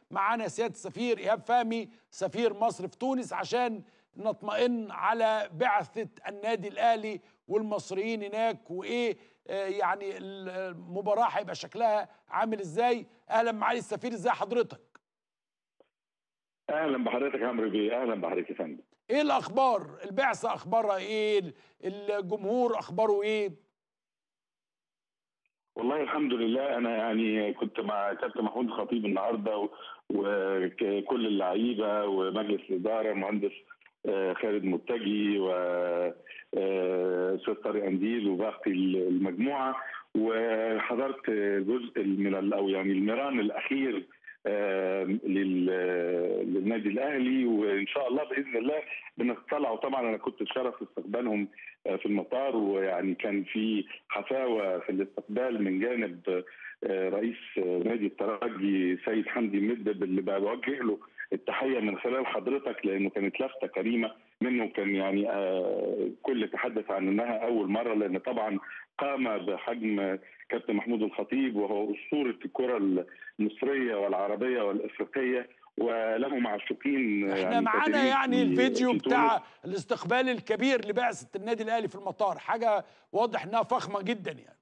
معانا سياده السفير ايهاب فهمي سفير مصر في تونس عشان نطمئن على بعثه النادي الاهلي والمصريين هناك وايه آه، يعني المباراه هيبقى شكلها عامل ازاي اهلا معالي السفير ازاي حضرتك اهلا بحضرتك يا عمرو بيه اهلا بحضرتك يا فندم ايه الاخبار البعثه اخبارها ايه الجمهور اخباره ايه والله الحمد لله انا يعني كنت مع كابتن محمود الخطيب النهارده وكل اللعيبه ومجلس الاداره المهندس آه، خالد متجي و آه، استاذ طارق انديل وباقي المجموعه وحضرت جزء من او يعني المران الاخير للنادي الاهلي وان شاء الله باذن الله بنطلع وطبعا انا كنت بشرف استقبالهم آه، في المطار ويعني كان في حفاوه في الاستقبال من جانب آه، رئيس نادي الترجي سيد حمدي مدب اللي بوجه له التحيه من خلال حضرتك لانه كانت لفته كريمه منه كان يعني آه، كل تحدث عن انها اول مره لان طبعا قام بحجم كابتن محمود الخطيب وهو اسطوره الكره المصريه والعربيه والافريقيه وله معشوقين احنا يعني معانا يعني الفيديو بتاع الاستقبال الكبير لبعثه النادي الاهلي في المطار حاجه واضح انها فخمه جدا يعني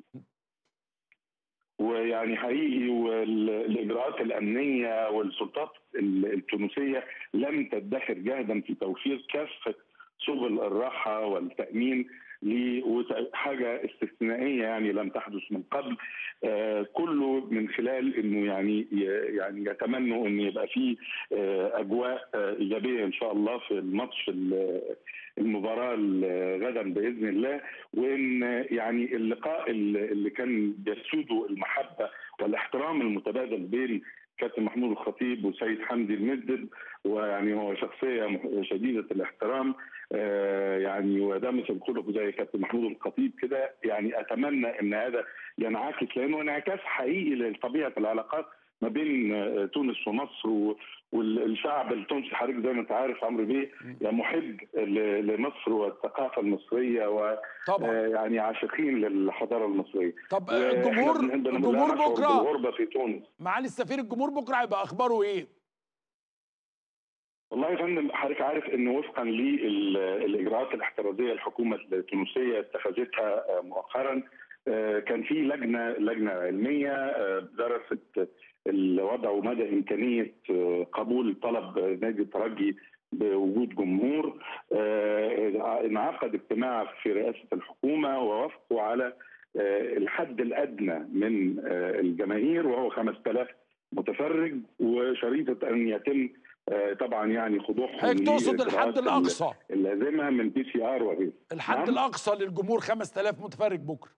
ويعني حقيقي والاجراءات الامنيه والسلطات التونسيه لم تدخر جهدا في توفير كافه سبل الراحه والتامين لحاجه استثنائيه يعني لم تحدث من قبل آه كله من خلال انه يعني يعني يتمنوا ان يبقى في آه اجواء آه ايجابيه ان شاء الله في الماتش المباراه غدا باذن الله وان يعني اللقاء اللي كان يسوده المحبه والاحترام المتبادل بين كابتن محمود الخطيب وسيد حمدي المدد ويعني هو شخصيه شديده الاحترام آه يعني ودمس الخلق زي كابتن محمود الخطيب كده يعني اتمنى ان هذا ينعكس لانه انعكاس حقيقي لطبيعه العلاقات ما بين آه، تونس ومصر والشعب التونسي حضرتك زي ما انت عارف عمرو بيه يعني محب لمصر والثقافه المصريه و طبعا. آه، يعني عاشقين للحضاره المصريه طب الجمهور الجمهور بكره الغربه في تونس معالي السفير الجمهور بكره هيبقى اخباره ايه؟ والله يا فندم حضرتك عارف انه وفقا للاجراءات الاحترازيه الحكومه التونسيه اتخذتها آه، مؤخرا كان في لجنه لجنه علميه درست الوضع ومدى امكانيه آه، قبول طلب نادي الترجي بوجود جمهور آه، انعقد اجتماع في رئاسه الحكومه ووافقوا على آه، الحد الادنى من الجماهير وهو 5000 متفرج وشريطه ان يتم طبعا يعني خضوعهم حضرتك تقصد الحد الاقصى اللازمه من بي سي ار وغيره الحد نعم؟ الاقصى للجمهور 5000 متفرج بكره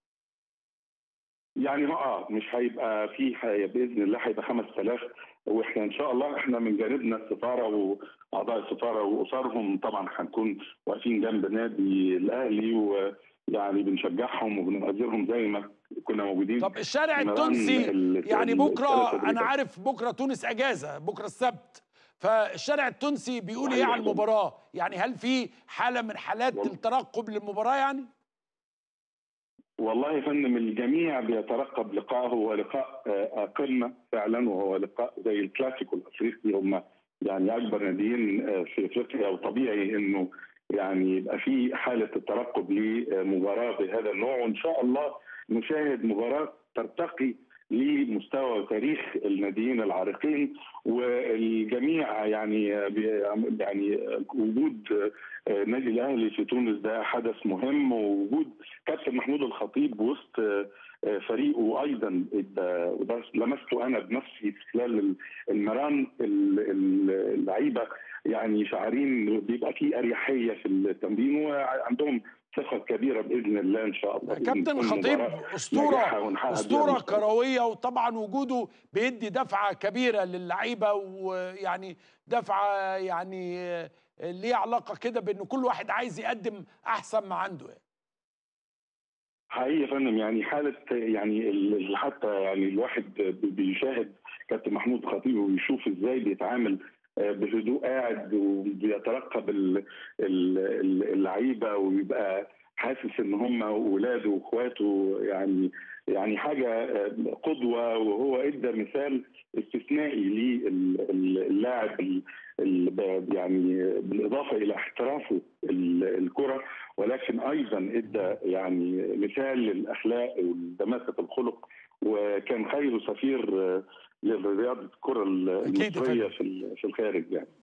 يعني اه مش هيبقى في باذن الله هيبقى 5000 واحنا ان شاء الله احنا من جانبنا السفاره واعضاء السفاره واسرهم طبعا هنكون واقفين جنب نادي الاهلي ويعني بنشجعهم وبنؤازرهم زي ما كنا موجودين طب الشارع التونسي يعني بكره انا عارف بكره تونس اجازه بكره السبت فالشارع التونسي بيقول ايه على المباراه؟ يعني هل في حاله من حالات الترقب للمباراه يعني؟ والله يا فندم الجميع بيترقب لقاء هو لقاء آه، قمه فعلا وهو لقاء زي الكلاسيكو الافريقي هم يعني اكبر ناديين آه، في افريقيا وطبيعي انه يعني يبقى في حاله الترقب لمباراه بهذا النوع وان شاء الله نشاهد مباراه ترتقي لمستوى وتاريخ الناديين العريقين والجميع يعني يعني وجود نادي الاهلي في تونس ده حدث مهم ووجود كابتن محمود الخطيب وسط فريقه ايضا وده لمسته انا بنفسي خلال المران اللعيبه يعني شعارين بيبقى في اريحيه في التمرين وعندهم ثقة كبيرة بإذن الله إن شاء الله كابتن خطيب أسطورة أسطورة كروية وطبعا وجوده بيدي دفعة كبيرة للعيبة ويعني دفعة يعني ليه علاقة كده بأن كل واحد عايز يقدم أحسن ما عنده يعني. حقيقي يا فندم يعني حالة يعني حتى يعني الواحد بيشاهد كابتن محمود خطيب ويشوف ازاي بيتعامل بهدوء قاعد وبيترقب اللعيبه ويبقى حاسس ان هم اولاده واخواته يعني يعني حاجه قدوه وهو ادى مثال استثنائي للاعب يعني بالاضافه الى احترافه الكره ولكن ايضا ادى يعني مثال للاخلاق ودماسه الخلق وكان خير سفير لرياضه الكره المصريه في الخارج يعني